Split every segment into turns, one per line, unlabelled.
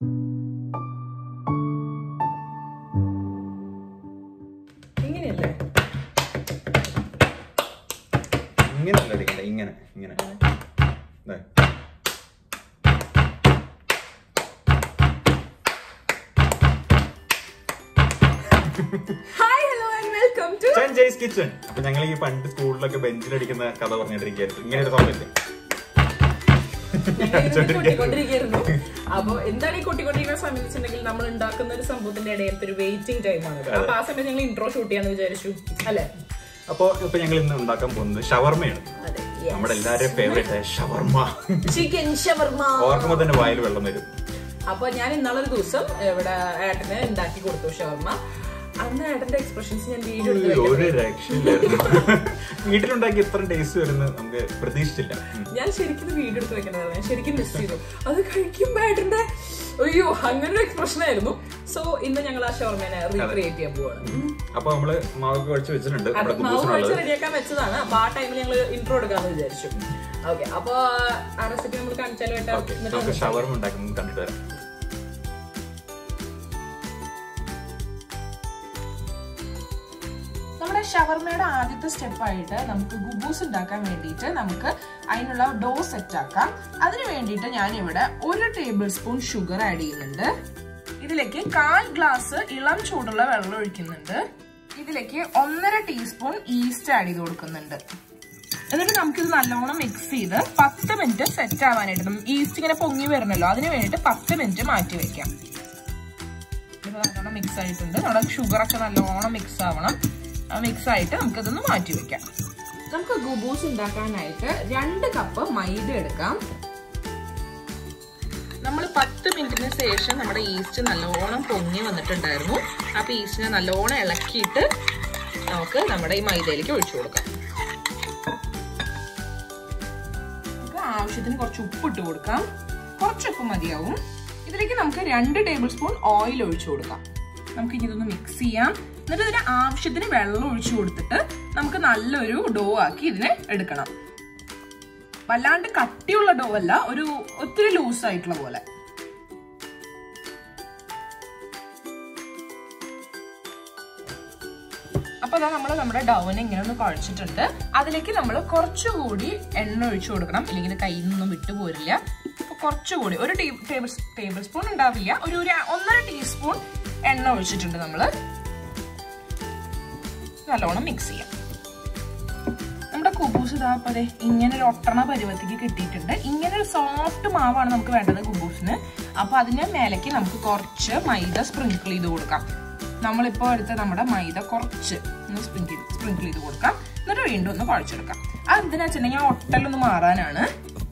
ഇങ്ങനെയല്ലേ
ഇങ്ങനെ അല്ല അടിക്കണ്ട ഇങ്ങനെ ഇങ്ങനെ ദേ.
Hi hello and welcome to
Sanjay's kitchen അപ്പൊ ഞങ്ങൾ ഈ പണ്ട് സ്കൂളിലൊക്കെ ബെഞ്ചിലടിക്കുന്ന കഥ പറഞ്ഞിട്ടിരിക്കുകയായിരുന്നു ഇങ്ങനെ ഒരു സൗണ്ടില്ലേ
കൊട്ടിക്കൊണ്ടിരിക്കുന്നു അപ്പൊ എന്താണ് ഈ കൊട്ടിക്കൊണ്ടിരിക്കുന്ന സമയം വെച്ചിട്ടുണ്ടെങ്കിൽ നമ്മൾ ഉണ്ടാക്കുന്ന ഒരു സംഭവത്തിന്റെ ഇടയിലത്തെ ഒരു വെയിറ്റിംഗ് ടൈം ആണ് അപ്പൊ ആ സമയത്ത് ഞങ്ങൾ ഇൻട്രോ ഷൂട്ട് ചെയ്യാന്ന് വിചാരിച്ചു അല്ലെ
അപ്പൊ ഇപ്പൊ ഞങ്ങൾ ഇന്ന് ഉണ്ടാക്കാൻ പോകുന്നത് ഷവർമയാണ്
അതെ
നമ്മുടെ എല്ലാവരുടെയും ഫേവറേറ്റ് ഷവർമ
ചിക്കൻ ഷവർമ
ഓർക്കുമ്പോ തന്നെ വായിൽ വെള്ളം വരും
അപ്പൊ ഞാൻ ഇന്നാളൊരു ദിവസം ഇവിടെ ഏട്ടന് ഉണ്ടാക്കി കൊടുത്തു ഷവർമ അന്ന് ഏട്ടന്റെ എക്സ്പ്രഷൻസ് ഞാൻ വീഡിയോ എടുത്ത്
ഉയ്യോ,
വെക്കുന്നത്
ഒരു രക്ഷയില്ലായിരുന്നു വീട്ടിലുണ്ടാക്കി ഇത്ര ടേസ്റ്റ് വരുന്നത് നമുക്ക് പ്രതീക്ഷിച്ചില്ല ഉം.
ഞാൻ ശരിക്കും വീഡിയോ എടുത്ത് വെക്കണതാണ് ഞാൻ ശരിക്കും മിസ് ചെയ്തു അത് കഴിക്കുമ്പോ ഏട്ടന്റെ അയ്യോ അങ്ങനെ ഒരു എക്സ്പ്രഷൻ ആയിരുന്നു സോ ഇന്ന് ഞങ്ങൾ ആ ഷവർമേനെ റീക്രിയേറ്റ് ചെയ്യാൻ പോവാണ്
അപ്പൊ നമ്മള് മാവ് കുഴച്ച് വെച്ചിട്ടുണ്ട്
അതെ,
നമ്മുടെ
മാവ്
കുബൂസിനുള്ളത്
കുഴച്ച് റെഡിയാക്കാൻ വെച്ചതാണ് അപ്പൊ ആ ടൈമിൽ ഞങ്ങൾ ഇൻട്രോ എടുക്കാന്ന് വിചാരിച്ചു ഓക്കെ അപ്പൊ ആ റെസിപ്പി നമ്മൾ കാണിച്ചാലോ ഏട്ടാ
ഓക്കെ
എന്നിട്ട്
നമുക്ക് ഷവർമ ഉണ്ടാക്കുന്നത് കണ്ടിട്ട് വരാം
നമ്മുടെ ഷവർമയുടെ ആദ്യത്തെ സ്റ്റെപ്പായിട്ട് നമുക്ക് ഗുബൂസ് ഉണ്ടാക്കാൻ വേണ്ടിയിട്ട് നമുക്ക് അതിനുള്ള ഡോ സെറ്റ് ആക്കാം അതിന് വേണ്ടിയിട്ട് ഞാൻ ഇവിടെ ഒരു ടേബിൾ സ്പൂൺ ഷുഗർ ആഡ് ചെയ്യുന്നുണ്ട് ഇതിലേക്ക് കാൽ ഗ്ലാസ് ഇളം ചൂടുള്ള വെള്ളം ഒഴിക്കുന്നുണ്ട് ഇതിലേക്ക് ഒന്നര ടീസ്പൂൺ ഈസ്റ്റ് ആഡ് ചെയ്ത് കൊടുക്കുന്നുണ്ട് എന്നിട്ട് നമുക്കിത് നല്ലോണം മിക്സ് ചെയ്ത് പത്ത് മിനിറ്റ് സെറ്റ് ആവാനായിട്ട് ഈസ്റ്റ് ഇങ്ങനെ പൊങ്ങി വരണല്ലോ അതിന് വേണ്ടിയിട്ട് പത്ത് മിനിറ്റ് മാറ്റി വെക്കാം ഇത് നല്ലോണം മിക്സ് ആയിട്ടുണ്ട് നമ്മുടെ ഷുഗർ ഒക്കെ നല്ലോണം മിക്സ് ആവണം മിക്സ് ആയിട്ട് നമുക്കിതൊന്ന് മാറ്റി വെക്കാം നമുക്ക് ഗുബൂസ് ഉണ്ടാക്കാനായിട്ട് രണ്ട് കപ്പ് മൈദ എടുക്കാം നമ്മൾ പത്ത് മിനിറ്റിന് ശേഷം നമ്മുടെ ഈസ്റ്റ് നല്ലോണം പൊങ്ങി വന്നിട്ടുണ്ടായിരുന്നു അപ്പൊ ഈസ്റ്റിനെ നല്ലോണം ഇളക്കിയിട്ട് നമുക്ക് നമ്മുടെ ഈ മൈദയിലേക്ക് ഒഴിച്ചു കൊടുക്കാം നമുക്ക് ആവശ്യത്തിന് കുറച്ച് ഉപ്പ് ഇട്ട് കൊടുക്കാം കുറച്ച് ഉപ്പ് മതിയാവും ഇതിലേക്ക് നമുക്ക് രണ്ട് ടേബിൾ സ്പൂൺ ഓയിൽ ഒഴിച്ചു കൊടുക്കാം നമുക്ക് ഇനി ഇതൊന്ന് മിക്സ് ചെയ്യാം എന്നിട്ട് ഇതിന് ആവശ്യത്തിന് വെള്ളം ഒഴിച്ചു കൊടുത്തിട്ട് നമുക്ക് നല്ലൊരു ഡോ ആക്കി ഇതിനെ എടുക്കണം വല്ലാണ്ട് കട്ടിയുള്ള ഡോ അല്ല ഒരു ഒത്തിരി ലൂസ് ആയിട്ടുള്ള പോലെ അപ്പൊ അതാ നമ്മൾ നമ്മുടെ ഡൗനെ ഇങ്ങനെ ഒന്ന് കുഴച്ചിട്ടുണ്ട് അതിലേക്ക് നമ്മൾ കുറച്ചുകൂടി എണ്ണ ഒഴിച്ചു കൊടുക്കണം ഇല്ലെങ്കിൽ ഇത് കയ്യിൽ നിന്നും വിട്ടുപോരില്ല അപ്പൊ കുറച്ചുകൂടി ഒരു ടേബിൾ ടേബിൾ സ്പൂൺ ഉണ്ടാവില്ല ഒരു ഒരു ഒന്നര ടീസ്പൂൺ എണ്ണ ഒഴിച്ചിട്ടുണ്ട് നമ്മള് നല്ലോണം മിക്സ് ചെയ്യാം നമ്മുടെ കുബൂസ് ഇതാപ്പതെ ഇങ്ങനെ ഒരു ഒട്ടണ പരുവത്തേക്ക് കിട്ടിയിട്ടുണ്ട് ഇങ്ങനെ ഒരു സോഫ്റ്റ് മാവാണ് നമുക്ക് വേണ്ടത് കുബൂസിന് അപ്പൊ അതിന് മേലേക്ക് നമുക്ക് കുറച്ച് മൈദ സ്പ്രിങ്കിൾ ചെയ്ത് കൊടുക്കാം നമ്മളിപ്പോൾ എടുത്ത നമ്മുടെ മൈദ കുറച്ച് ഒന്ന് സ്പ്രിങ്കിൾ സ്പ്രിങ്കിൾ ചെയ്ത് കൊടുക്കാം എന്നിട്ട് വീണ്ടും ഒന്ന് കുഴച്ചെടുക്കാം അത് എന്തിനാ വെച്ചിട്ടുണ്ടെങ്കിൽ ആ ഒട്ടലൊന്ന് മാറാനാണ്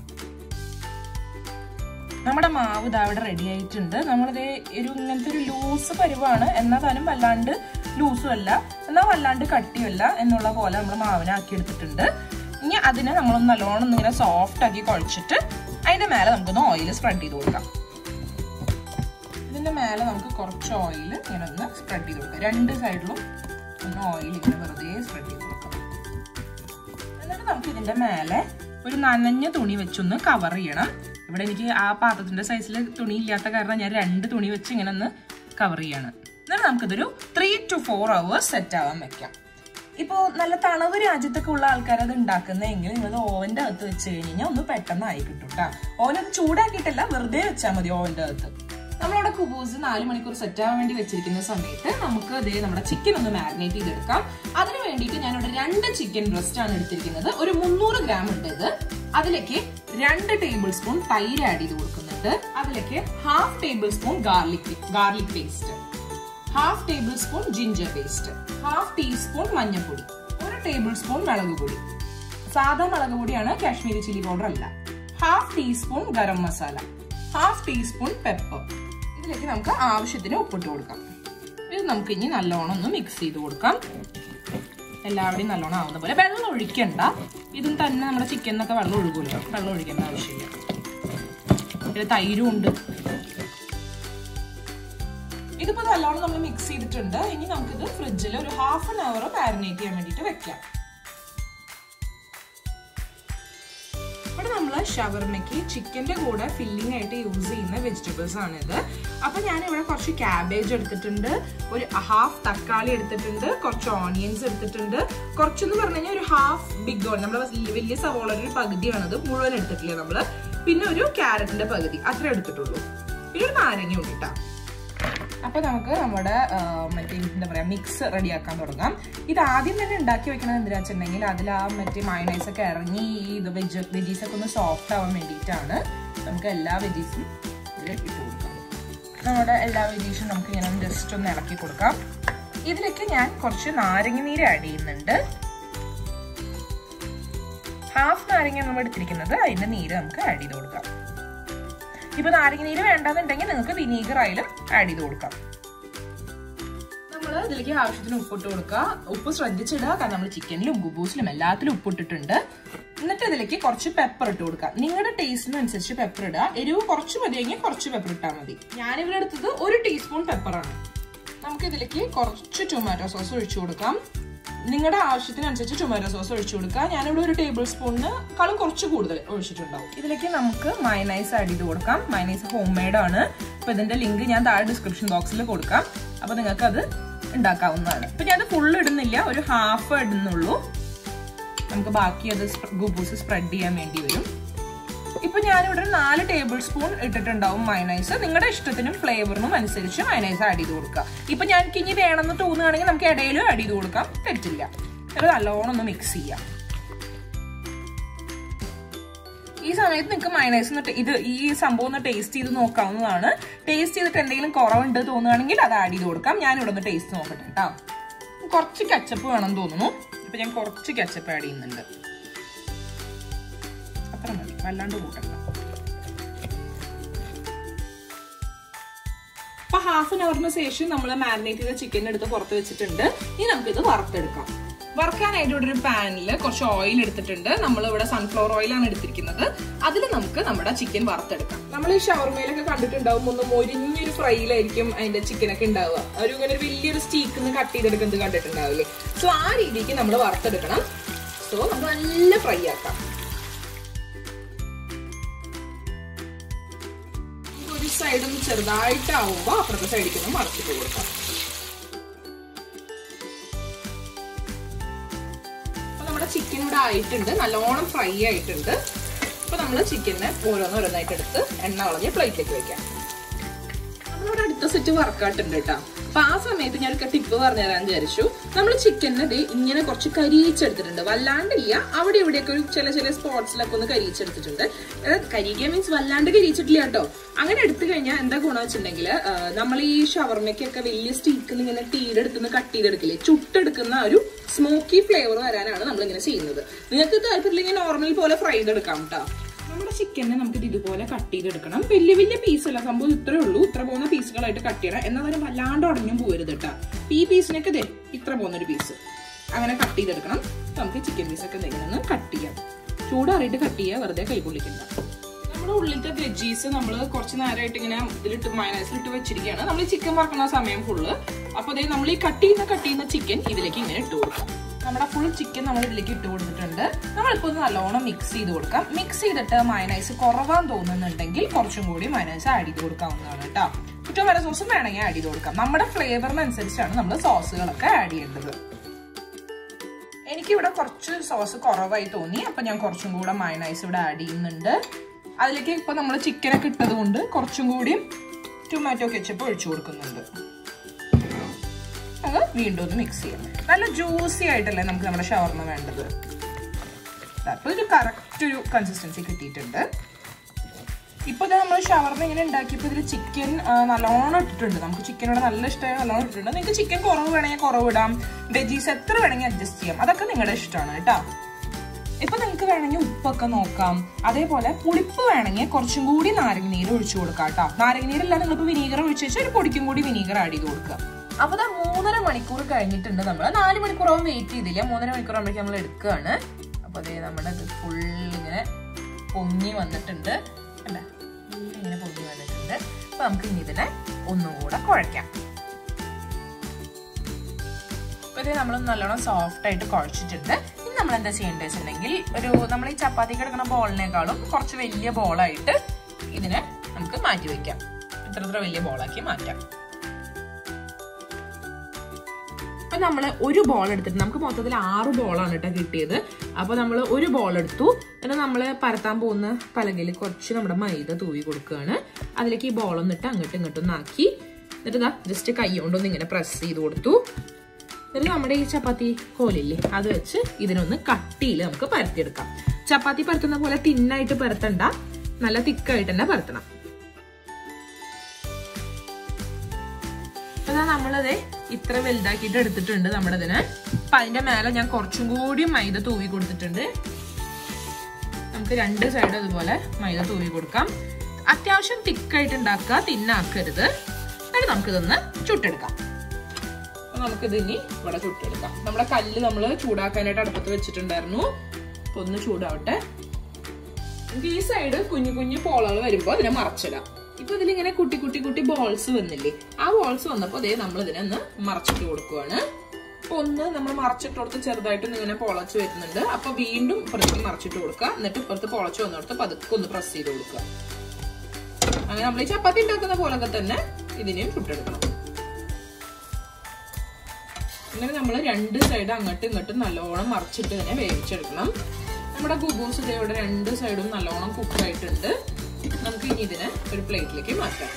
നമ്മുടെ മാവ് ഇതാ ഇവിടെ റെഡി ആയിട്ടുണ്ട് നമ്മളിത് ഒരു ഇങ്ങനത്തെ ഒരു ലൂസ് പരിവാണ് എന്നാൽ താനും വല്ലാണ്ട് ലൂസും അല്ല എന്നാൽ വല്ലാണ്ട് കട്ടിയല്ല എന്നുള്ള പോലെ നമ്മൾ മാവിനാക്കി എടുത്തിട്ടുണ്ട് ഇനി അതിനെ നമ്മളൊന്ന് നല്ലോണം ഒന്ന് ഇങ്ങനെ സോഫ്റ്റ് ആക്കി കുഴച്ചിട്ട് അതിന്റെ മേലെ നമുക്കൊന്ന് ഓയിൽ സ്പ്രെഡ് ചെയ്ത് കൊടുക്കാം ഇതിന്റെ മേലെ നമുക്ക് കുറച്ച് ഓയിൽ ഇങ്ങനെ ഒന്ന് സ്പ്രെഡ് ചെയ്ത് കൊടുക്കാം രണ്ട് സൈഡിലും ഒന്ന് ഓയിൽ ഇങ്ങനെ വെറുതെ സ്പ്രെഡ് ചെയ്ത് കൊടുക്കാം എന്നിട്ട് നമുക്ക് ഇതിന്റെ മേലെ ഒരു നനഞ്ഞ തുണി വെച്ചൊന്ന് കവർ ചെയ്യണം ഇവിടെ എനിക്ക് ആ പാത്രത്തിന്റെ സൈസിൽ തുണി ഇല്ലാത്ത കാരണം ഞാൻ രണ്ട് തുണി വെച്ച് ഇങ്ങനെ ഒന്ന് കവർ ചെയ്യാണ് എന്നിട്ട് നമുക്കിതൊരു three to four hours set ആവാൻ വെക്കാം ഇപ്പോൾ നല്ല തണവ് രാജ്യത്തൊക്കെ ഉള്ള ആൾക്കാർ അത് ഉണ്ടാക്കുന്നതെങ്കിൽ നിങ്ങൾ ഓവന്റെ അകത്ത് വെച്ച് കഴിഞ്ഞാൽ ഒന്ന് പെട്ടെന്ന് ആയി കിട്ടും കേട്ടോ ഓവൻ അത് ചൂടാക്കിയിട്ടല്ല വെറുതെ വെച്ചാൽ മതി ഓവന്റെ അകത്ത് നമ്മളിവിടെ കുബൂസ് നാല് മണിക്കൂർ സെറ്റ് ആവാൻ വേണ്ടി വെച്ചിരിക്കുന്ന സമയത്ത് നമുക്ക് അതേ നമ്മുടെ ചിക്കൻ ഒന്ന് മാരിനേറ്റ് ചെയ്തെടുക്കാം അതിന് വേണ്ടിയിട്ട് ഞാനിവിടെ രണ്ട് ചിക്കൻ ബ്രസ്റ്റ് ആണ് എടുത്തിരിക്കുന്നത് ഒരു മുന്നൂറ് ഗ്രാം ഉണ്ട് ഇത് അതിലേക്ക് രണ്ട് ടേബിൾ സ്പൂൺ തൈര് ആഡ് ചെയ്ത് കൊടുക്കുന്നുണ്ട് അതിലേക്ക് half tablespoon garlic garlic paste half tablespoon ginger paste half teaspoon മഞ്ഞൾപ്പൊടി ഒരു ടേബിൾ സ്പൂൺ മുളക് പൊടി സാധാ മുളക് പൊടിയാണ് കാശ്മീരി ചില്ലി പൗഡർ അല്ല half teaspoon garam masala half teaspoon pepper ഇതിലേക്ക് നമുക്ക് ആവശ്യത്തിന് ഉപ്പിട്ട് കൊടുക്കാം ഇത് നമുക്ക് ഇനി നല്ലോണം ഒന്ന് മിക്സ് ചെയ്ത് കൊടുക്കാം എല്ലാവരുടെയും നല്ലോണം ആവുന്ന പോലെ വെള്ളം ഒഴിക്കണ്ട ഇതും തന്നെ നമ്മുടെ ചിക്കനൊക്കെ വെള്ളം ഒഴുകുമല്ലോ വെള്ളം ഒഴിക്കേണ്ട ആവശ്യമില്ല ഇതിൽ തൈരും ഉണ്ട് ഇതിപ്പോ നല്ലോണം നമ്മൾ മിക്സ് ചെയ്തിട്ടുണ്ട് ഇനി നമുക്കിത് ഫ്രിഡ്ജിൽ ഒരു ഹാഫ് ആൻ അവർ മാരിനേറ്റ് ചെയ്യാൻ വേണ്ടിയിട്ട് വെക്കാം ഇവിടെ നമ്മൾ ഷവർമയ്ക്ക് ചിക്കന്റെ കൂടെ ഫില്ലിംഗ് ആയിട്ട് യൂസ് ചെയ്യുന്ന വെജിറ്റബിൾസ് ആണ് ഇത് അപ്പൊ ഞാൻ ഇവിടെ കുറച്ച് ക്യാബേജ് എടുത്തിട്ടുണ്ട് ഒരു ഹാഫ് തക്കാളി എടുത്തിട്ടുണ്ട് കുറച്ച് ഓണിയൻസ് എടുത്തിട്ടുണ്ട് കുറച്ചെന്ന് പറഞ്ഞു കഴിഞ്ഞാൽ ഒരു ഹാഫ് ബിഗ് ഓൺ നമ്മുടെ വലിയ സവോളയുടെ ഒരു പകുതിയാണത് മുഴുവൻ എടുത്തിട്ടില്ല നമ്മള് പിന്നെ ഒരു ക്യാരറ്റിന്റെ പകുതി അത്ര എടുത്തിട്ടുള്ളൂ പിന്നെ ഒരു നാരങ്ങ ഉണ്ട് കേട്ടോ അപ്പൊ നമുക്ക് നമ്മുടെ ആ, മറ്റേ എന്താ പറയാ മിക്സ് റെഡിയാക്കാൻ തുടങ്ങാം ഇത് ആദ്യം തന്നെ ഉണ്ടാക്കി വെക്കണത് എന്തിനാ വെച്ചിട്ടുണ്ടെങ്കിൽ അതിൽ ആ മറ്റേ മയണൈസ് ഒക്കെ ഇറങ്ങി ഈ ഇത് വെജ് വെജീസ് ഒക്കെ ഒന്ന് സോഫ്റ്റ് ആവാൻ വേണ്ടിയിട്ടാണ് നമുക്ക് എല്ലാ വെജീസും ഇതിൽ ഇട്ട് കൊടുക്കാം നമ്മുടെ എല്ലാ വെജീസും നമുക്ക് ഇങ്ങനെ ജസ്റ്റ് ഒന്ന് ഇളക്കി കൊടുക്കാം ഇതിലേക്ക് ഞാൻ കുറച്ച് നാരങ്ങ നീര് ആഡ് ചെയ്യുന്നുണ്ട് ഹാഫ് നാരങ്ങ നമ്മൾ എടുത്തിരിക്കുന്നത് അതിന്റെ നീര് നമുക്ക് ആഡ് ചെയ്ത് കൊടുക്കാം ഇപ്പൊ നാരങ്ങ നീര് വേണ്ടെന്നുണ്ടെങ്കിൽ നിങ്ങൾക്ക് വിനീഗർ ആയാലും ആഡ് ചെയ്ത് കൊടുക്കാം നമ്മൾ ഇതിലേക്ക് ആവശ്യത്തിന് ഉപ്പിട്ട് കൊടുക്കുക ഉപ്പ് ശ്രദ്ധിച്ചിടുക കാരണം നമ്മൾ ചിക്കനിലും ഗുബൂസിലും എല്ലാത്തിലും ഉപ്പിട്ടിട്ടുണ്ട് എന്നിട്ട് ഇതിലേക്ക് കുറച്ച് പെപ്പർ ഇട്ട് കൊടുക്കുക നിങ്ങളുടെ ടേസ്റ്റിനനുസരിച്ച് പെപ്പർ ഇടുക എരിവ് കുറച്ച് മതിയെങ്കിൽ കുറച്ച് പെപ്പർ ഇട്ടാൽ മതി ഞാനിവിടെ എടുത്തത് ഒരു ടീസ്പൂൺ പെപ്പറാണ് നമുക്ക് ഇതിലേക്ക് കുറച്ച് ടൊമാറ്റോ സോസ് ഒഴിച്ചു കൊടുക്കാം നിങ്ങളുടെ ആവശ്യത്തിനനുസരിച്ച് ടൊമാറ്റോ സോസ് ഒഴിച്ചു കൊടുക്കുക ഞാനിവിടെ ഒരു ടേബിൾ സ്പൂണിന് കളും കുറച്ച് കൂടുതൽ ഒഴിച്ചിട്ടുണ്ടാവും ഇതിലേക്ക് നമുക്ക് മയനൈസ് ആഡ് ചെയ്ത് കൊടുക്കാം മയനൈസ് ഹോം മെയ്ഡ് ആണ് അപ്പൊ ഇതിന്റെ ലിങ്ക് ഞാൻ താഴെ ഡിസ്ക്രിപ്ഷൻ ബോക്സിൽ കൊടുക്കാം അപ്പൊ നിങ്ങൾക്ക് അത് ഉണ്ടാക്കാവുന്നതാണ് ഇപ്പൊ ഞാൻ ഫുൾ ഇടുന്നില്ല ഒരു ഹാഫ് ഇടുന്നുള്ളൂ നമുക്ക് ബാക്കി അത് ഗുബൂസ് സ്പ്രെഡ് ചെയ്യാൻ വേണ്ടി വരും ഇപ്പൊ ഞാനിവിടെ ഒരു നാല് ടേബിൾ സ്പൂൺ ഇട്ടിട്ടുണ്ടാവും മയനൈസ് നിങ്ങളുടെ ഇഷ്ടത്തിനും ഫ്ലേവറിനും അനുസരിച്ച് മയനൈസ് ആഡ് ചെയ്ത് കൊടുക്കുക ഇപ്പൊ ഞാൻ ഇനി വേണമെന്ന് തോന്നുകയാണെങ്കിൽ നമുക്ക് ഇടയിലും ആഡ് ചെയ്ത് കൊടുക്കാം തെറ്റില്ല അത് നല്ലോണം ഒന്ന് മിക്സ് ചെയ്യാം ഈ സമയത്ത് നിങ്ങൾക്ക് മയനൈസ് ഇത് ഈ സംഭവം ഒന്ന് ടേസ്റ്റ് ചെയ്ത് നോക്കാവുന്നതാണ് ടേസ്റ്റ് ചെയ്തിട്ട് എന്തെങ്കിലും കുറവുണ്ട് തോന്നുകയാണെങ്കിൽ അത് ആഡ് ചെയ്ത് കൊടുക്കാം ഞാൻ ഇവിടെ ഒന്ന് ടേസ്റ്റ് നോക്കട്ടെ കേട്ടോ കുറച്ച് കച്ചപ്പ് വേണം തോന്നുന്നു ഇപ്പൊ ഞാൻ കുറച്ച് കച്ചപ്പ് ആഡ് ചെയ്യുന്നുണ്ട് അത്ര മതി വല്ലാണ്ട് കൂട്ടണ്ട അപ്പൊ ഹാഫ് ആൻ അവറിന് ശേഷം നമ്മൾ മാരിനേറ്റ് ചെയ്ത ചിക്കൻ എടുത്ത് പുറത്ത് വെച്ചിട്ടുണ്ട് ഇനി നമുക്കിത് വറുത്തെടുക്കാം വറുക്കാനായിട്ട് ഇവിടെ ഒരു പാനിൽ കുറച്ച് ഓയിൽ എടുത്തിട്ടുണ്ട് നമ്മൾ ഇവിടെ സൺഫ്ലവർ ഓയിലാണ് എടുത്തിരിക്കുന്നത് അതിൽ നമുക്ക് നമ്മുടെ ചിക്കൻ വറുത്തെടുക്കാം നമ്മൾ ഈ ഷവർമയിലൊക്കെ കണ്ടിട്ടുണ്ടാവും ഒന്ന് മൊരിഞ്ഞൊരു ഫ്രൈയിലായിരിക്കും അതിന്റെ ചിക്കനൊക്കെ ഉണ്ടാവുക ഒരു ഇങ്ങനെ ഒരു വലിയൊരു സ്റ്റീക്ക് നിന്ന് കട്ട് ചെയ്തെടുക്കുന്നത് കണ്ടിട്ടുണ്ടാവില്ലേ സോ ആ രീതിക്ക് നമ്മൾ വറുത്തെടുക്കണം സോ നമുക്ക് നല്ല ഫ്രൈ ആക്കാം ഒരു സൈഡ് ഒന്ന് ചെറുതായിട്ടാവുമ്പോ അപ്പുറത്തെ സൈഡിലേക്ക് ഒന്ന് മറച്ചിട്ട് കൊടുക്കാം അപ്പൊ നമ്മുടെ ചിക്കൻ ഇവിടെ ആയിട്ടുണ്ട് നല്ലോണം ഫ്രൈ ആയിട്ടുണ്ട് അപ്പൊ നമ്മൾ ചിക്കനെ ഓരോന്നോരോന്നായിട്ട് എടുത്ത് എണ്ണ കളഞ്ഞ് പ്ലേറ്റിലേക്ക് വെക്കാം നമ്മളിവിടെ അടുത്ത സെറ്റ് വർക്കൗട്ടുണ്ട് കേട്ടോ അപ്പൊ ആ സമയത്ത് ഞാൻ ഒരു ടിപ്പ് പറഞ്ഞു തരാൻ വിചാരിച്ചു നമ്മൾ ചിക്കനെ ദേ ഇങ്ങനെ കുറച്ച് കരിയിച്ചെടുത്തിട്ടുണ്ട് വല്ലാണ്ടില്ല അവിടെ ഇവിടെയൊക്കെ ഒരു ചില ചില സ്പോട്സിലൊക്കെ ഒന്ന് കരിയിച്ചെടുത്തിട്ടുണ്ട് അതായത് കരിയിക്കുക മീൻസ് വല്ലാണ്ട് കരിയിച്ചിട്ടില്ല കേട്ടോ അങ്ങനെ എടുത്തു കഴിഞ്ഞാൽ എന്താ ഗുണം വെച്ചിട്ടുണ്ടെങ്കിൽ നമ്മൾ ഈ ഷവർമയ്ക്കൊക്കെ വലിയ സ്റ്റീക്കിൽ ഇങ്ങനെ തീരെടുത്തുനിന്ന് കട്ട് ചെയ്തെടുക്കില്ലേ ചുട്ടെടുക്കുന്ന ഒരു സ്മോക്കി ഫ്ലേവർ വരാനാണ് നമ്മൾ ഇങ്ങനെ ചെയ്യുന്നത് നിങ്ങൾക്ക് താല്പര്യമില്ലെങ്കിൽ നോർമൽ പോലെ ഫ്രൈ ചെയ്തെടുക്കാം കേട്ടോ നമ്മുടെ ചിക്കനെ നമുക്ക് ഇത് ഇതുപോലെ കട്ട് ചെയ്തെടുക്കണം വലിയ വലിയ പീസല്ല സംഭവം ഇത്രേ ഉള്ളൂ ഇത്ര പോകുന്ന പീസുകളായിട്ട് കട്ട് ചെയ്യണം എന്നാൽ അതിന് വല്ലാണ്ട് ഉടഞ്ഞും പോരുത് കേട്ടോ ഈ പീസിനൊക്കെ ദേ ഇത്ര പോകുന്നൊരു പീസ് അങ്ങനെ കട്ട് ചെയ്തെടുക്കണം നമുക്ക് ചിക്കൻ പീസൊക്കെ എന്തെങ്കിലും ഒന്ന് കട്ട് ചെയ്യാം ചൂടാറിയിട്ട് കട്ട് ചെയ്യുക വെറുതെ കൈ പൊള്ളിക്കണ്ട നമ്മുടെ ഉള്ളിലത്തെ വെജീസ് നമ്മൾ കുറച്ച് നേരമായിട്ട് ഇങ്ങനെ ഇതിലിട്ട് മയനൈസിലിട്ട് വെച്ചിരിക്കുകയാണ് നമ്മൾ ഈ ചിക്കൻ വറക്കുന്ന സമയം ഫുള്ള് അപ്പോൾ അതേ നമ്മൾ ഈ കട്ട് ചെയ്യുന്ന കട്ട് ചെയ്യുന്ന ചിക്കൻ ഇതിലേക്ക് ഇങ്ങനെ ഇട്ട് കൊടുക്കാം നമ്മുടെ ഫുൾ ചിക്കൻ നമ്മൾ ഇതിലേക്ക് ഇട്ട് കൊടുത്തിട്ടുണ്ട് നമ്മളിപ്പോൾ ഒന്ന് നല്ലോണം മിക്സ് ചെയ്ത് കൊടുക്കാം മിക്സ് ചെയ്തിട്ട് മയനൈസ് കുറവാൻ തോന്നുന്നുണ്ടെങ്കിൽ കുറച്ചും കൂടി മയനൈസ് ആഡ് ചെയ്ത് കൊടുക്കാവുന്നതാണ് കേട്ടോ ടൊമാറ്റോ സോസും വേണമെങ്കിൽ ആഡ് ചെയ്ത് കൊടുക്കാം നമ്മുടെ ഫ്ലേവറിനനുസരിച്ചാണ് നമ്മൾ സോസുകളൊക്കെ ആഡ് ചെയ്യേണ്ടത് എനിക്കിവിടെ കുറച്ച് സോസ് കുറവായി തോന്നി അപ്പൊ ഞാൻ കുറച്ചും കൂടെ മയനൈസ് ഇവിടെ ആഡ് ചെയ്യുന്നുണ്ട് അതിലേക്ക് ഇപ്പൊ നമ്മൾ ചിക്കനൊക്കെ ഇട്ടത് കൊണ്ട് കുറച്ചും കൂടി ടൊമാറ്റോ കെച്ചപ്പ് ഒഴിച്ചു കൊടുക്കുന്നുണ്ട് അത് വീണ്ടും ഒന്ന് മിക്സ് ചെയ്യാം നല്ല ജ്യൂസി ആയിട്ടല്ലേ നമുക്ക് നമ്മുടെ ഷവർമ വേണ്ടത് അപ്പൊ ഒരു കറക്റ്റ് ഒരു കൺസിസ്റ്റൻസി കിട്ടിയിട്ടുണ്ട് ഇപ്പൊ നമ്മൾ ഷവർമ ഇങ്ങനെ ഉണ്ടാക്കിയപ്പോൾ ഇതിൽ ചിക്കൻ നല്ലോണം ഇട്ടിട്ടുണ്ട് നമുക്ക് ചിക്കനോട് നല്ല ഇഷ്ടമായി നല്ലോണം ഇട്ടിട്ടുണ്ട് നിങ്ങൾക്ക് ചിക്കൻ കുറവ് വേണമെങ്കിൽ കുറവ് ഇടാം വെജീസ് എത്ര വേണമെങ്കിൽ അഡ്ജസ്റ്റ് ചെയ്യാം അതൊക്കെ നിങ്ങളുടെ ഇഷ്ടമാണ് കേട്ടോ ഇപ്പൊ നിങ്ങൾക്ക് വേണമെങ്കിൽ ഉപ്പൊക്കെ നോക്കാം അതേപോലെ പുളിപ്പ് വേണമെങ്കിൽ കുറച്ചും കൂടി നാരങ്ങ നീര് ഒഴിച്ചു കൊടുക്കാം കേട്ടോ നാരങ്ങ നീരല്ല നിങ്ങൾക്ക് വിനീഗർ ഒഴിച്ച് വെച്ചാൽ ഒരു പൊടിക്കും കൂടി വിനീഗർ ആഡ് ചെയ്ത് കൊടുക്കുക അപ്പൊ ദാ മൂന്നര മണിക്കൂർ കഴിഞ്ഞിട്ടുണ്ട് നമ്മൾ നാല് മണിക്കൂറാവും വെയിറ്റ് ചെയ്തില്ല മൂന്നര മണിക്കൂർ ആകുമ്പോഴേക്കും നമ്മൾ എടുക്കുകയാണ് അപ്പൊ അതേ നമ്മുടെ ഫുൾ ഇങ്ങനെ പൊങ്ങി വന്നിട്ടുണ്ട് അല്ല ഇങ്ങനെ പൊങ്ങി വന്നിട്ടുണ്ട് അപ്പൊ നമുക്ക് ഇനി ഇതിനെ ഒന്നുകൂടെ കുഴയ്ക്കാം അപ്പൊ ഇത് നമ്മൾ നല്ലോണം സോഫ്റ്റ് ആയിട്ട് കുഴച്ചിട്ടുണ്ട് ഇനി നമ്മൾ നമ്മൾ എന്താ ചെയ്യേണ്ടത് വെച്ചിട്ടുണ്ടെങ്കിൽ ഒരു നമ്മൾ ഈ ചപ്പാത്തിക്ക് എടുക്കുന്ന ബോളിനേക്കാളും കുറച്ച് വലിയ ബോളായിട്ട് ഇതിനെ നമുക്ക് മാറ്റി വെക്കാം ഇത്ര ഇത്ര വലിയ ബോളാക്കി മാറ്റാം അപ്പൊ നമ്മള് ഒരു ബോൾ എടുത്തിട്ട് നമുക്ക് മൊത്തത്തിൽ ആറ് ബോളാണ് കേട്ടോ കിട്ടിയത് അപ്പൊ നമ്മൾ ഒരു ബോൾ എടുത്തു എന്നിട്ട് നമ്മൾ പരത്താൻ പോകുന്ന പലകയിൽ കുറച്ച് നമ്മുടെ മൈദ തൂവി കൊടുക്കുകയാണ് അതിലേക്ക് ഈ ബോൾ ഒന്നിട്ട് അങ്ങോട്ടും ഇങ്ങോട്ടും നാക്കി എന്നിട്ട് ഇതാ ജസ്റ്റ് കൈ കൊണ്ടൊന്ന് ഇങ്ങനെ പ്രസ് ചെയ്ത് കൊടുത്തു എന്നിട്ട് നമ്മുടെ ഈ ചപ്പാത്തി കോലില്ലേ അത് വെച്ച് ഇതിനൊന്ന് കട്ടിയിൽ നമുക്ക് പരത്തിയെടുക്കാം ചപ്പാത്തി പരത്തുന്ന പോലെ തിന്നായിട്ട് പരത്തണ്ട നല്ല തിക്കായിട്ട് തന്നെ പരത്തണം അപ്പൊ നമ്മളത് ഇത്ര വലുതാക്കിയിട്ട് എടുത്തിട്ടുണ്ട് നമ്മുടെ ഇതിന് അപ്പൊ അതിന്റെ മേലെ ഞാൻ കുറച്ചും കൂടി മൈദ തൂവി കൊടുത്തിട്ടുണ്ട് നമുക്ക് രണ്ട് സൈഡും അതുപോലെ മൈദ തൂവി കൊടുക്കാം അത്യാവശ്യം തിക്കായിട്ട് ഉണ്ടാക്കുക തിന്നാക്കരുത് എന്നിട്ട് നമുക്കിതൊന്ന് ചുട്ടെടുക്കാം അപ്പൊ നമുക്കിത് ഇനി ഇവിടെ ചുട്ടെടുക്കാം നമ്മുടെ കല്ല് നമ്മൾ ചൂടാക്കാനായിട്ട് അടുപ്പത്ത് വെച്ചിട്ടുണ്ടായിരുന്നു അപ്പൊ ഒന്ന് ചൂടാവട്ടെ നമുക്ക് ഈ സൈഡ് കുഞ്ഞു കുഞ്ഞു പോളകൾ വരുമ്പോൾ അതിനെ മറച്ചിടാം ഇപ്പൊ ഇതിലിങ്ങനെ കുട്ടി കുട്ടി കുട്ടി ബോൾസ് വന്നില്ലേ ആ ബോൾസ് വന്നപ്പോ അതേ നമ്മൾ ഇതിനെ ഒന്ന് മറച്ചിട്ട് കൊടുക്കുവാണ് അപ്പൊ ഒന്ന് നമ്മൾ മറച്ചിട്ട് കൊടുത്ത് ചെറുതായിട്ടൊന്ന് ഇങ്ങനെ പൊളച്ച് വരുന്നുണ്ട് അപ്പൊ വീണ്ടും ഇപ്പുറത്തേക്ക് മറച്ചിട്ട് കൊടുക്കുക എന്നിട്ട് ഇപ്പുറത്ത് പൊളച്ച് വന്നിടത്ത് പതുക്കെ ഒന്ന് പ്രസ് ചെയ്ത് കൊടുക്കുക അങ്ങനെ നമ്മൾ ഈ ചപ്പാത്തി ഉണ്ടാക്കുന്ന പോലൊക്കെ തന്നെ ഇതിനെയും ചുട്ടെടുക്കണം അങ്ങനെ നമ്മൾ രണ്ട് സൈഡ് അങ്ങോട്ടും ഇങ്ങോട്ടും നല്ലോണം മറിച്ചിട്ട് തന്നെ വേവിച്ചെടുക്കണം നമ്മുടെ ഗുബൂസ് ഇതേവിടെ രണ്ട് സൈഡും നല്ലോണം കുക്കായിട്ടുണ്ട് നമുക്ക് ഇനി ഇതിനെ ഒരു പ്ലേറ്റിലേക്ക് മാറ്റാം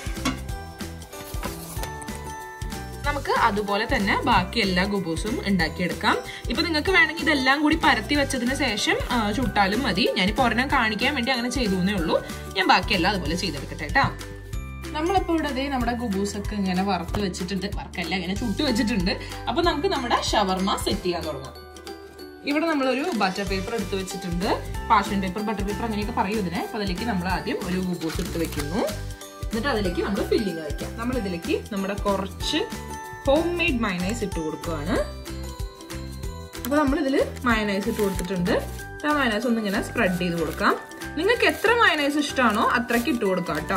നമുക്ക് അതുപോലെ തന്നെ ബാക്കി എല്ലാ ഗുബൂസും ഉണ്ടാക്കിയെടുക്കാം ഇപ്പൊ നിങ്ങൾക്ക് വേണമെങ്കിൽ ഇതെല്ലാം കൂടി പരത്തി വെച്ചതിന് ശേഷം ആ, ചുട്ടാലും മതി ഞാനിപ്പോ ഒരെണ്ണം കാണിക്കാൻ വേണ്ടി അങ്ങനെ ചെയ്തു എന്നേ ഉള്ളൂ ഞാൻ ബാക്കിയെല്ലാം അതുപോലെ ചെയ്തെടുക്കട്ടെ കേട്ടോ നമ്മളിപ്പോ ഇവിടെ ദേ നമ്മുടെ ഗുബൂസ് ഒക്കെ ഇങ്ങനെ വറുത്ത് വെച്ചിട്ടുണ്ട് വറക്കല്ല ഇങ്ങനെ ചുട്ട് വെച്ചിട്ടുണ്ട് അപ്പൊ നമുക്ക് നമ്മുടെ ഷവർമ സെറ്റ് ചെയ്യാൻ തുടങ്ങാം ഇവിടെ നമ്മളൊരു ബട്ടർ പേപ്പർ എടുത്ത് വെച്ചിട്ടുണ്ട് പാഷൻ പേപ്പർ ബട്ടർ പേപ്പർ അങ്ങനെയൊക്കെ പറയും ഇതിനെ അപ്പൊ അതിലേക്ക് നമ്മൾ ആദ്യം ഒരു ഗുബൂസ് എടുത്ത് വെക്കുന്നു എന്നിട്ട് അതിലേക്ക് നമ്മൾ ഫില്ലിങ് വയ്ക്കാം നമ്മൾ ഇതിലേക്ക് നമ്മുടെ കുറച്ച് ഹോം മെയ്ഡ് മയനൈസ് ഇട്ട് കൊടുക്കുകയാണ് അപ്പൊ നമ്മൾ ഇതിൽ മയനൈസ് ഇട്ട് കൊടുത്തിട്ടുണ്ട് ആ മയനൈസ് ഒന്ന് ഇങ്ങനെ സ്പ്രെഡ് ചെയ്ത് കൊടുക്കാം നിങ്ങൾക്ക് എത്ര മയനൈസ് ഇഷ്ടമാണോ അത്രയ്ക്ക് ഇട്ട് കൊടുക്കാം കേട്ടോ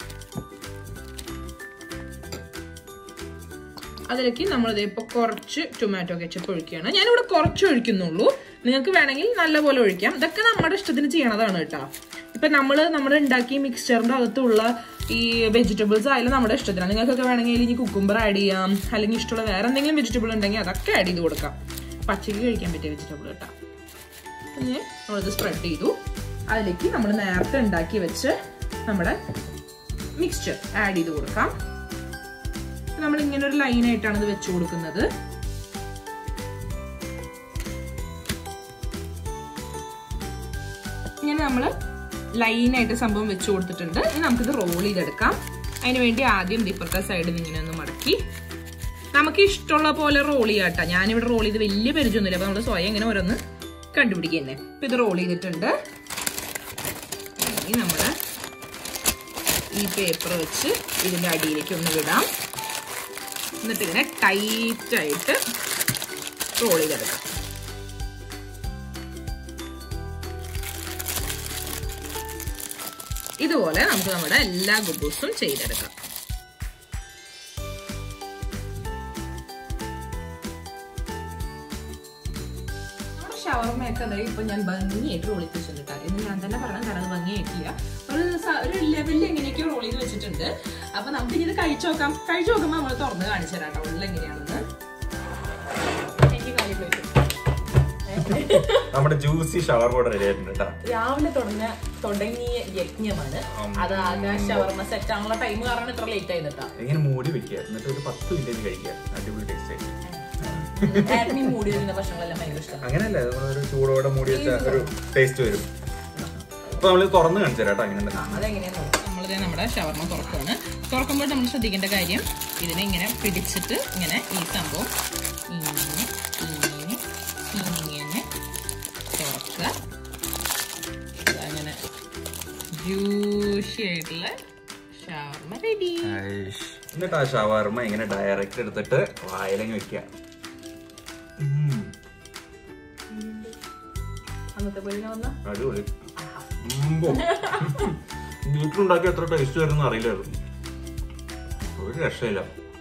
അതിലേക്ക് നമ്മൾ ഇപ്പൊ കുറച്ച് ടൊമാറ്റോ കെച്ചപ്പ് ഒഴിക്കുകയാണ് ഞാനിവിടെ കുറച്ച് ഒഴിക്കുന്നുള്ളൂ നിങ്ങൾക്ക് വേണമെങ്കിൽ നല്ലപോലെ ഒഴിക്കാം ഇതൊക്കെ നമ്മുടെ ഇഷ്ടത്തിന് ചെയ്യണതാണ് കേട്ടോ ഇപ്പൊ നമ്മൾ നമ്മൾ ഉണ്ടാക്കിയ മിക്സ്ചറിന്റെ അകത്തുള്ള ഈ വെജിറ്റബിൾസ് ആയാലും നമ്മുടെ ഇഷ്ടത്തിനാണ് നിങ്ങൾക്കൊക്കെ വേണമെങ്കിൽ ഇനി കുക്കുംബർ ആഡ് ചെയ്യാം അല്ലെങ്കിൽ ഇഷ്ടമുള്ള വേറെ എന്തെങ്കിലും വെജിറ്റബിൾ ഉണ്ടെങ്കിൽ അതൊക്കെ ആഡ് ചെയ്ത് കൊടുക്കാം പച്ചക്ക് കഴിക്കാൻ പറ്റിയ വെജിറ്റബിൾ കേട്ടോ പിന്നെ നമ്മളിത് സ്പ്രെഡ് ചെയ്തു അതിലേക്ക് നമ്മൾ നേരത്തെ ഉണ്ടാക്കി വെച്ച് നമ്മുടെ മിക്സ്ചർ ആഡ് ചെയ്ത് കൊടുക്കാം നമ്മൾ ഇങ്ങനെ ഒരു ലൈൻ ആയിട്ടാണ് ഇത് വെച്ചു കൊടുക്കുന്നത് ഇങ്ങനെ നമ്മൾ ലൈനായിട്ട് സംഭവം വെച്ചു കൊടുത്തിട്ടുണ്ട് ഇനി നമുക്കിത് റോൾ ചെയ്തെടുക്കാം അതിന് വേണ്ടി ആദ്യം ഇപ്പുറത്തെ സൈഡിൽ ഇങ്ങനെ ഒന്ന് മടക്കി നമുക്ക് ഇഷ്ടമുള്ള പോലെ റോൾ ചെയ്യാം കേട്ടോ ഞാനിവിടെ റോൾ ചെയ്ത് വലിയ പരിചയമൊന്നുമില്ല അപ്പൊ നമ്മൾ സ്വയം ഇങ്ങനെ ഓരോന്ന് കണ്ടുപിടിക്കുന്നേ അപ്പൊ ഇത് റോൾ ചെയ്തിട്ടുണ്ട് ഇനി നമ്മുടെ ഈ പേപ്പർ വെച്ച് ഇതിന്റെ അടിയിലേക്ക് ഒന്ന് വിടാം എന്നിട്ട് ഇതിനെ ടൈറ്റ് ആയിട്ട് റോൾ ചെയ്തെടുക്കാം ഇതുപോലെ നമുക്ക് നമ്മുടെ എല്ലാ ഗുബൂസും ചെയ്തെടുക്കാം നമ്മുടെ ഷവർമയൊക്കെ അതായത് ഇപ്പൊ ഞാൻ ഭംഗിയായിട്ട് റോൾ ചെയ്ത് വെച്ചിട്ടുണ്ട് എന്ന് ഞാൻ തന്നെ പറയണം കാരണം അത് ഭംഗിയായിട്ടില്ല ഒരു സ- ഒരു ലെവലിൽ എങ്ങനെയൊക്കെയോ റോൾ ചെയ്ത് വെച്ചിട്ടുണ്ട് അപ്പൊ നമുക്ക് ഇനി ഇത് കഴിച്ചു നോക്കാം കഴിച്ചു നോക്കുമ്പോൾ നമ്മൾ തുറന്ന് കാണിച്ചു തരാം കേട്ടോ ഉള്ളിൽ എങ്ങനെയാണെന്ന് എനിക്ക് കാര്യം പോയിട്ട്
നമ്മുടെ ജ്യൂസി ഷവർ കൂടെ റെഡി ആയിട്ടുണ്ട് കേട്ടോ
രാവിലെ തുടങ്ങിയ തുടങ്ങിയ യജ്ഞമാണ് അത് ആകെ ഷവർമ സെറ്റ് ആണുള്ള ടൈം കാരണം ഇത്ര ലേറ്റ് ആയതാ
ഇങ്ങനെ മൂടി വെക്കുക എന്നിട്ട് ഒരു പത്ത് മിനിറ്റ് കഴിക്കുക അടിപൊളി ടേസ്റ്റ് ആയിട്ട്
ഏട്ടനീ മൂടി വരുന്ന ഭക്ഷണങ്ങളെല്ലാം ഭയങ്കര ഇഷ്ടം
അങ്ങനെയല്ല നമ്മളൊരു ചൂടോടെ മൂടി വെച്ച ഒരു ടേസ്റ്റ് വരും അപ്പൊ നമ്മൾ തുറന്ന് കാണിച്ചു തരാം കേട്ടോ അങ്ങനെ
അതെങ്ങനെയാന്ന് നമ്മളിത് നമ്മുടെ ഷവർമ തുറക്കുകയാണ് തുറക്കുമ്പോൾ നമ്മൾ ശ്രദ്ധിക്കേണ്ട കാര്യം ഇതിനെ ഇങ്ങനെ പിടിച്ചിട്ട് ഇങ്ങനെ ഈ സംഭവം ഇങ്ങനെ ഇങ്ങനെ ഇങ്ങനെ തുറക്കുക അങ്ങനെ ജ്യൂഷി ആയിട്ടുള്ള ഷവർമ റെഡി
എന്നിട്ട് ആ ഷവർമ ഇങ്ങനെ ഡയറക്റ്റ് എടുത്തിട്ട് വായിലങ്ങ് വെക്കുക ഉം.
അന്നത്തെ പോലെ വന്ന
അടിപൊളി വീട്ടിലുണ്ടാക്കി എത്ര ടേസ്റ്റ് വരുന്ന അറിയില്ലായിരുന്നു ഒരു രക്ഷയില്ല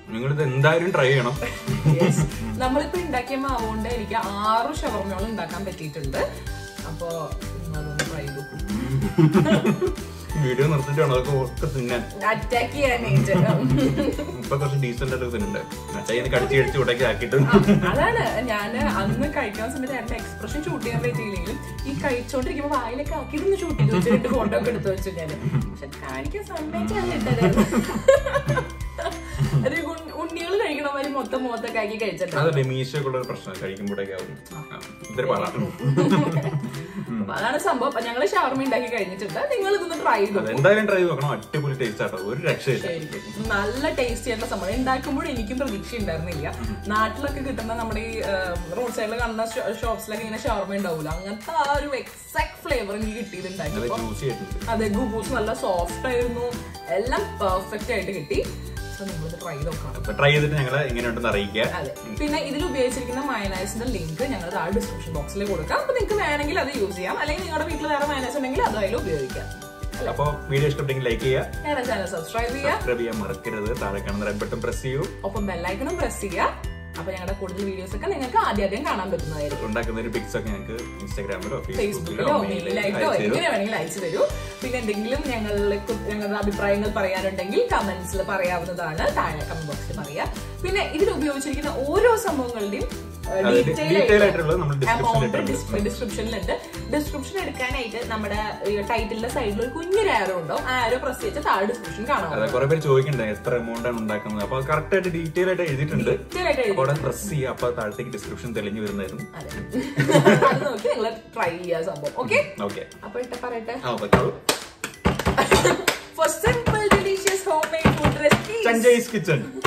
നിങ്ങൾ ഇത് എന്തായാലും ട്രൈ ചെയ്യണം
Yes. നമ്മളിപ്പോ ഉണ്ടാക്കിയ മാവ് കൊണ്ട് എനിക്ക് ആറ് ഷവർമകൾ ഉണ്ടാക്കാൻ പറ്റിയിട്ടുണ്ട് അപ്പൊ അതൊന്ന് ട്രൈ ചെയ്തു
വീഡിയോ നിർത്തിട്ട് വേണം അതൊക്കെ ഒക്കെ തിന്നാൻ
അറ്റാക്ക് ചെയ്യാനായിട്ട്
ഇപ്പൊ കുറച്ച് ഡീസന്റ് ആയിട്ട് തിന്നുണ്ട് അച്ഛനെ കടിച്ചു കടിച്ച് ഉടക്കി ആക്കിയിട്ട്
അതാണ് ഞാൻ അന്ന് കഴിക്കുന്ന സമയത്ത് എന്റെ എക്സ്പ്രഷൻ ഷൂട്ട് ചെയ്യാൻ പറ്റിയില്ലെങ്കിലും ഈ കഴിച്ചോണ്ടിരിക്കുമ്പോ വായിലൊക്കെ ആക്കിയിട്ടൊന്ന് ഷൂട്ട് ചെയ്ത് വെച്ചു രണ്ട് ഫോട്ടോ ഒക്കെ എടുത്തു വെച്ചു ഞാൻ പക്ഷെ കാണിക്കാൻ സമ്മതിച്ചാണ് ഇട്ടത് അത് ഉണ്ണികൾ കഴിക്കണ മാതിരി മൊത്തം മുഖത്തൊക്കെ ആക്കി കഴിച്ചിട്ടുണ്ട്
അതല്ലേ മീശയൊക്കെ ഉള്ള ഒരു പ്രശ്നം കഴിക്കുമ്പോഴൊക്കെ ആവും ആ, ഇതൊരു പാടാണ്
അപ്പൊ അതാണ് സംഭവം അപ്പൊ ഞങ്ങള് ഷവർമ ഉണ്ടാക്കി കഴിഞ്ഞിട്ടുണ്ട് നിങ്ങൾ ഇതൊന്ന് ട്രൈ ചെയ്തു
അത് എന്തായാലും ട്രൈ നോക്കണം അടിപൊളി ടേസ്റ്റ് ആട്ടോ ഒരു രക്ഷയില്ല
ശരിക്കും. നല്ല ടേസ്റ്റി ആയിട്ടുള്ള സംഭവം ഉണ്ടാക്കുമ്പോൾ എനിക്കും പ്രതീക്ഷ ഉണ്ടായിരുന്നില്ല നാട്ടിലൊക്കെ കിട്ടുന്ന നമ്മുടെ ഈ റോഡ് സൈഡിൽ കാണുന്ന ഷോപ്സിലൊക്കെ ഇങ്ങനെ ഷവർമ ഉണ്ടാവൂല അങ്ങനത്തെ ആ ഒരു എക്സാക്ട് ഫ്ലേവർ എനിക്ക് കിട്ടിയത്
നല്ല
ഉണ്ടാക്കിയപ്പോ
ജ്യൂസി ആയിട്ടുണ്ട്
അതെ ഗുബൂസ് നല്ല സോഫ്റ്റ് ആയിരുന്നു എല്ലാം പെർഫെക്റ്റ് ആയിട്ട് കിട്ടി സോ നിങ്ങളിത് ട്രൈ ചെയ്ത് നോക്കണം
അപ്പൊ ട്രൈ ചെയ്തിട്ട് ഞങ്ങളെ എങ്ങനെയുണ്ടെന്ന് അറിയിക്കുക
അതെ പിന്നെ ഇതിൽ ഉപയോഗിച്ചിരിക്കുന്ന മയനൈസിന്റെ ലിങ്ക് ഞങ്ങൾ ആ ഡിസ്ക്രിപ്ഷൻ ബോക്സിൽ കൊടുക്കാം അപ്പൊ നിങ്ങൾക്ക് വേണമെങ്കിൽ അത് യൂസ് ചെയ്യാം അല്ലെങ്കിൽ നിങ്ങളുടെ വീട്ടിൽ വേറെ മയനൈസ് ഉണ്ടെങ്കിൽ അത് അതിൽ ഉപയോഗിക്കാം
അപ്പൊ വീഡിയോ ഇഷ്ടപ്പെട്ടെങ്കിൽ ലൈക്ക് ചെയ്യുക
ഞങ്ങളുടെ ചാനൽ സബ്സ്ക്രൈബ് ചെയ്യുക
സബ്സ്ക്രൈബ് ചെയ്യാൻ മറക്കരുത് താഴെ കാണുന്ന റെഡ് ബട്ടൺ പ്രസ് ചെയ്യൂ
ഒപ്പം ബെല്ലൈക്കണും പ്രസ് ചെയ്യുക അപ്പൊ ഞങ്ങളുടെ കൂടുതൽ വീഡിയോസ് ഒക്കെ നിങ്ങൾക്ക് ആദ്യം ആദ്യം കാണാൻ പറ്റുന്നതായിരിക്കും
ഉണ്ടാക്കുന്ന ഒരു പിക്സ് ഒക്കെ ഞങ്ങൾക്ക് ഇൻസ്റ്റാഗ്രാമിലോ
ഫേസ്ബുക്കിലോ മെയിലായിട്ടോ എങ്ങനെ വേണമെങ്കിലും അയച്ചു തരൂ പിന്നെ എന്തെങ്കിലും ഞങ്ങളെ കു- ഞങ്ങളുടെ അഭിപ്രായങ്ങൾ പറയാനുണ്ടെങ്കിൽ കമന്റ്സിൽ പറയാവുന്നതാണ് താഴെ കമന്റ് ബോക്സിൽ പറയാം പിന്നെ ഇതിൽ ഉപയോഗിച്ചിരിക്കുന്ന ഓരോ സംഭവങ്ങളുടെയും
അതെ, detail ആയിട്ടുള്ളത് നമ്മൾ description ൽ ഇട്ടിട്ടുണ്ട്.
ഡിസ്ക്രിപ്ഷനിലുണ്ട് ഡിസ്ക്രിപ്ഷൻ എടുക്കാനായിട്ട് നമ്മുടെ ടൈറ്റിലിന്റെ സൈഡിൽ ഒരു കുഞ്ഞൊരു ആരോ ഉണ്ടാവും ആ ആരോ പ്രസ് ചെയ്ത് താഴെ ഡിസ്ക്രിപ്ഷൻ കാണാം
അതെ കുറെ പേര് ചോദിക്കണ്ടേ എത്ര എമൗണ്ട് ആണ് ഉണ്ടാക്കുന്നത് അപ്പൊ കറക്റ്റ് ആയിട്ട് ഡീറ്റെയിൽ ആയിട്ട് എഴുതിയിട്ടുണ്ട്
Detail ആയിട്ട് എഴുതി.
അപ്പൊ അവിടെ പ്രസ് ചെയ്യുക അപ്പൊ താഴത്തേക്ക് ഡിസ്ക്രിപ്ഷൻ തെളിഞ്ഞു വരുന്നതായിരുന്നു
അതെ അത് നോക്കി നിങ്ങൾ ട്രൈ ചെയ്യാ സംഭവം ഓക്കെ
ഓക്കെ
അപ്പൊ ഇട്ട പറയട്ടെ
ആ പറ്റുള്ളൂ
For simple, delicious homemade food recipes.
Sanjay's kitchen